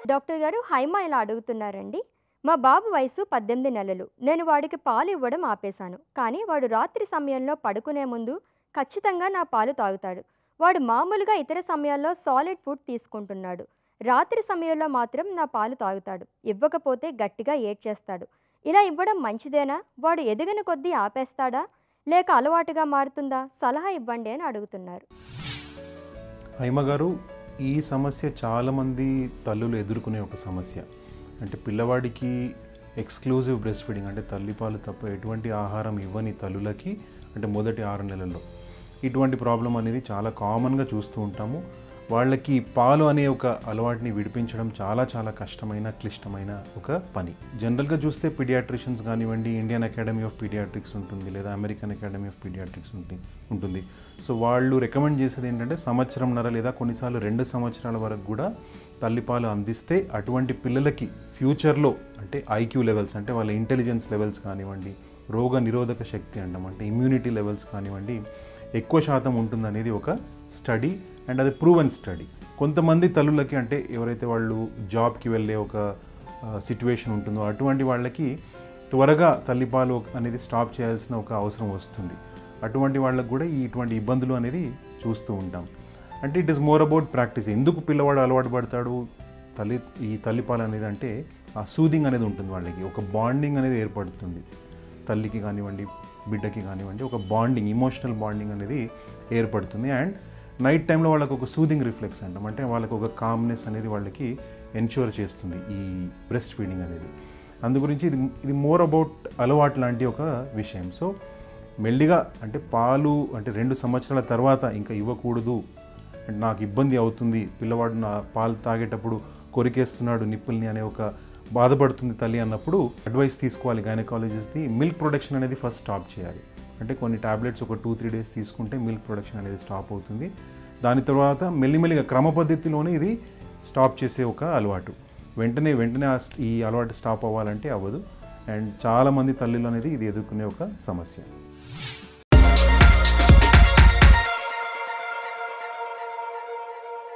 doctor గారు హైమా ఇలా అడుగుతున్నారండి మా బాబు వయసు పద్దెనిమిది నెలలు నేను వాడికి పాలు ఇవ్వడం ఆపేశాను కానీ వాడు రాత్రి సమయంలో పడుకునే ముందు ఖచ్చితంగా నా పాలు తాగుతాడు వాడు మామూలుగా ఇతర సమయాల్లో సాలిడ్ ఫుడ్ తీసుకుంటున్నాడు రాత్రి సమయంలో మాత్రం నా పాలు తాగుతాడు ఇవ్వకపోతే గట్టిగా ఏడ్చేస్తాడు ఇలా ఇవ్వడం మంచిదేనా వాడు ఎదిగిన కొద్దీ ఆపేస్తాడా లేక అలవాటుగా మారుతుందా సలహా ఇవ్వండి అని అడుగుతున్నారు హైమ గారు ఈ సమస్య చాలామంది తల్లులు ఎదుర్కొనే ఒక సమస్య అంటే పిల్లవాడికి ఎక్స్క్లూజివ్ బ్రెస్ట్ ఫీడింగ్ అంటే తల్లిపాలు తప్ప ఎటువంటి ఆహారం ఇవ్వని తల్లులకి అంటే మొదటి ఆరు నెలల్లో ఇటువంటి ప్రాబ్లం అనేది చాలా కామన్గా చూస్తూ ఉంటాము వాళ్ళకి పాలు అనే ఒక అలవాటుని విడిపించడం చాలా చాలా కష్టమైన క్లిష్టమైన ఒక పని జనరల్గా చూస్తే పీడియాట్రిషియన్స్ కానివ్వండి ఇండియన్ అకాడమీ ఆఫ్ పీడియాట్రిక్స్ ఉంటుంది లేదా అమెరికన్ అకాడమీ ఆఫ్ పీడియాట్రిక్స్ ఉంటుంది ఉంటుంది సో వాళ్ళు రికమెండ్ చేసేది ఏంటంటే సంవత్సరంన్నర లేదా కొన్నిసార్లు రెండు సంవత్సరాల వరకు కూడా తల్లిపాలు అందిస్తే అటువంటి పిల్లలకి ఫ్యూచర్లో అంటే ఐక్యూ లెవెల్స్ అంటే వాళ్ళ ఇంటెలిజెన్స్ లెవెల్స్ కానివ్వండి రోగ నిరోధక శక్తి అంటాం అంటే ఇమ్యూనిటీ లెవెల్స్ కానివ్వండి ఎక్కువ శాతం ఉంటుందనేది ఒక స్టడీ అండ్ అది ప్రూవెన్ స్టడీ కొంతమంది తల్లులకి అంటే ఎవరైతే వాళ్ళు జాబ్కి వెళ్ళే ఒక సిచ్యువేషన్ ఉంటుందో అటువంటి వాళ్ళకి త్వరగా తల్లిపాలు అనేది స్టాప్ చేయాల్సిన ఒక అవసరం వస్తుంది అటువంటి వాళ్ళకు కూడా ఈ ఇటువంటి ఇబ్బందులు అనేది చూస్తూ ఉంటాం అంటే it is more about practice ఎందుకు పిల్లవాడు అలవాటు పడతాడు తల్లి ఈ తల్లిపాలు అనేది అంటే ఆ సూదింగ్ అనేది ఉంటుంది వాళ్ళకి ఒక బాండింగ్ అనేది ఏర్పడుతుంది తల్లికి కానివ్వండి బిడ్డకి కానివ్వండి ఒక బాండింగ్ ఇమోషనల్ బాండింగ్ అనేది ఏర్పడుతుంది అండ్ నైట్ టైంలో వాళ్ళకి ఒక సూదింగ్ రిఫ్లెక్స్ అంటాం అంటే వాళ్ళకి ఒక కామ్నెస్ అనేది వాళ్ళకి ఎన్ష్యూర్ చేస్తుంది ఈ బ్రెస్ట్ ఫీడింగ్ అనేది అందు గురించి ఇది ఇది మోర్ అబౌట్ అలవాటు లాంటి ఒక విషయం సో మెల్లిగా అంటే పాలు అంటే రెండు సంవత్సరాల తర్వాత ఇంకా ఇవ్వకూడదు అంటే నాకు ఇబ్బంది అవుతుంది పిల్లవాడు నా పాలు తాగేటప్పుడు కొరికేస్తున్నాడు నిప్పుల్ని అనే ఒక బాధపడుతుంది తల్లి అన్నప్పుడు అడ్వైస్ తీసుకోవాలి గైనకాలజిస్ట్ది మిల్క్ ప్రొడక్షన్ అనేది ఫస్ట్ స్టాప్ చేయాలి అంటే కొన్ని టాబ్లెట్స్ ఒక టూ త్రీ డేస్ తీసుకుంటే మిల్క్ ప్రొడక్షన్ అనేది స్టాప్ అవుతుంది దాని తర్వాత మెల్లిమెల్లిగా క్రమ పద్ధతిలోనే ఇది స్టాప్ చేసే ఒక అలవాటు వెంటనే వెంటనే ఆ స్ట్- ఈ అలవాటు స్టాప్ అవ్వాలంటే అవ్వదు అండ్ చాలామంది తల్లులు అనేది ఇది ఎదుర్కొనే ఒక సమస్య